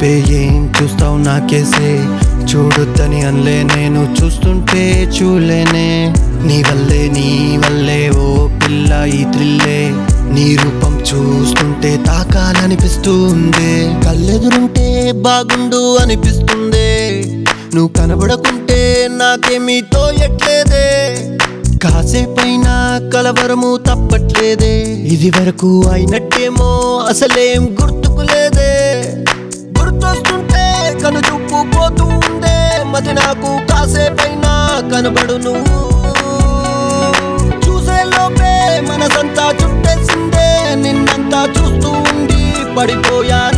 వైపే ఏం చూస్తావు నాకేసే చూడొద్దని అనలే నేను చూస్తుంటే చూలేనే నీ వల్లే నీ వల్లే ఓ పిల్ల ఈ త్రిల్లే నీ రూపం చూస్తుంటే తాకాలనిపిస్తుంది కళ్ళెదురుంటే బాగుండు అనిపిస్తుంది నువ్వు కనబడకుంటే నాకేమీ తోయట్లేదే కాసేపైనా కలవరము తప్పట్లేదే ఇది వరకు అయినట్టేమో అసలేం గుర్తుకులేదే గుర్తొస్తుంటే కను చూపు పోతూ ఉందే మది నాకు కాసేపైనా కనబడు నువ్వు చూసే లోపే మనసంతా చుట్టేసిందే నిన్నంతా చూస్తూ ఉండి పడిపోయాను